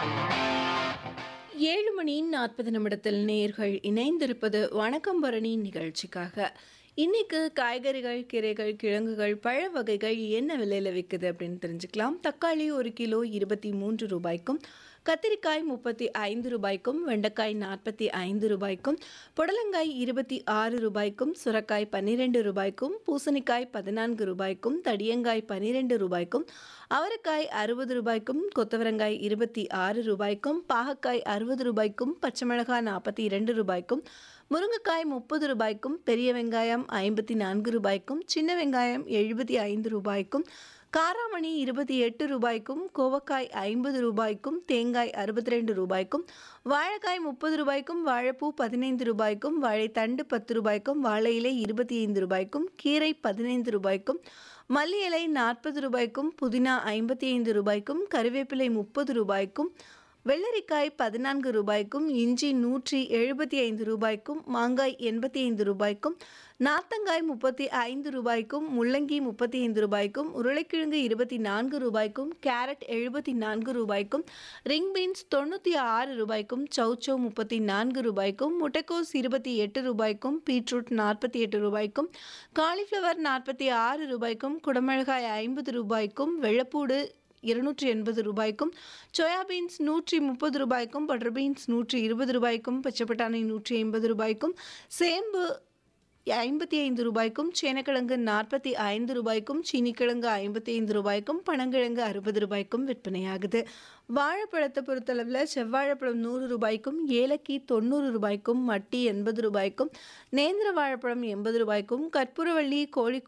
ஏழு மணி நாற்பது நிமிடத்தில் நேர்கள் இணைந்திருப்பது வணக்கம் பரணி நிகழ்ச்சிக்காக இன்னைக்கு காய்கறிகள் கீரைகள் கிழங்குகள் பழ வகைகள் என்ன விலையில் விற்குது அப்படின்னு தெரிஞ்சுக்கலாம் தக்காளி ஒரு கிலோ இருபத்தி மூன்று ரூபாய்க்கும் கத்திரிக்காய் முப்பத்தி ஐந்து ரூபாய்க்கும் வெண்டைக்காய் நாற்பத்தி ஐந்து ரூபாய்க்கும் புடலங்காய் இருபத்தி ஆறு ரூபாய்க்கும் சுரக்காய் பன்னிரெண்டு ரூபாய்க்கும் பூசணிக்காய் பதினான்கு ரூபாய்க்கும் தடியங்காய் பன்னிரெண்டு ரூபாய்க்கும் அவரைக்காய் அறுபது ரூபாய்க்கும் கொத்தவரங்காய் இருபத்தி ஆறு ரூபாய்க்கும் பாகக்காய் அறுபது ரூபாய்க்கும் பச்சை மிளகாய் நாற்பத்தி இரண்டு ரூபாய்க்கும் முருங்கைக்காய் முப்பது ரூபாய்க்கும் பெரிய வெங்காயம் ஐம்பத்தி நான்கு ரூபாய்க்கும் சின்ன வெங்காயம் எழுபத்தி ஐந்து ரூபாய்க்கும் காராமணி இருபத்தி எட்டு ரூபாய்க்கும் கோவக்காய் ஐம்பது ரூபாய்க்கும் தேங்காய் அறுபத்தி ரெண்டு ரூபாய்க்கும் வாழைக்காய் முப்பது ரூபாய்க்கும் வாழைப்பூ பதினைந்து ரூபாய்க்கும் வாழைத்தண்டு பத்து ரூபாய்க்கும் வாழை இலை இருபத்தி ஐந்து ரூபாய்க்கும் கீரை பதினைந்து ரூபாய்க்கும் மல்லி இலை நாற்பது ரூபாய்க்கும் புதினா ஐம்பத்தி ஐந்து ரூபாய்க்கும் கருவேப்பிலை முப்பது ரூபாய்க்கும் வெள்ளரிக்காய் பதினான்கு ரூபாய்க்கும் இஞ்சி நூற்றி எழுபத்தி ஐந்து ரூபாய்க்கும் மாங்காய் எண்பத்தி ஐந்து ரூபாய்க்கும் நாத்தங்காய் முப்பத்தி ஐந்து ரூபாய்க்கும் முள்ளங்கி முப்பத்தி ஐந்து ரூபாய்க்கும் உருளைக்கிழங்கு இருபத்தி நான்கு ரூபாய்க்கும் கேரட் எழுபத்தி நான்கு ரூபாய்க்கும் ரிங் பீன்ஸ் தொண்ணூற்றி ஆறு ரூபாய்க்கும் சௌச்சௌ முப்பத்தி நான்கு ரூபாய்க்கும் முட்டைக்கோஸ் இருபத்தி எட்டு ரூபாய்க்கும் பீட்ரூட் நாற்பத்தி எட்டு ரூபாய்க்கும் காலிஃப்ளவர் நாற்பத்தி ஆறு ரூபாய்க்கும் குடமிளகாய் ஐம்பது ரூபாய்க்கும் வெள்ளப்பூடு இருநூற்றி எண்பது ரூபாய்க்கும் சோயா பீன்ஸ் நூற்றி முப்பது ரூபாய்க்கும் பட்டர் பீன்ஸ் நூற்றி இருபது ரூபாய்க்கும் பச்சை பட்டாணி நூற்றி ஐம்பது ரூபாய்க்கும் சேம்பு ஐம்பத்தி ஐந்து ரூபாய்க்கும் சேனக்கிழங்கு நாற்பத்தி ஐந்து ரூபாய்க்கும் சீனிக்கிழங்கு ஐம்பத்தி ஐந்து ரூபாய்க்கும் பனங்கிழங்கு அறுபது ரூபாய்க்கும் விற்பனையாகுது வாழைப்பழத்தை பொறுத்தளவில் செவ்வாழைப்பழம் நூறு ரூபாய்க்கும் ஏலக்கி தொண்ணூறு ரூபாய்க்கும் மட்டி எண்பது ரூபாய்க்கும் நேந்திர வாழைப்பழம் எண்பது ரூபாய்க்கும் கற்பூரவள்ளி கோழி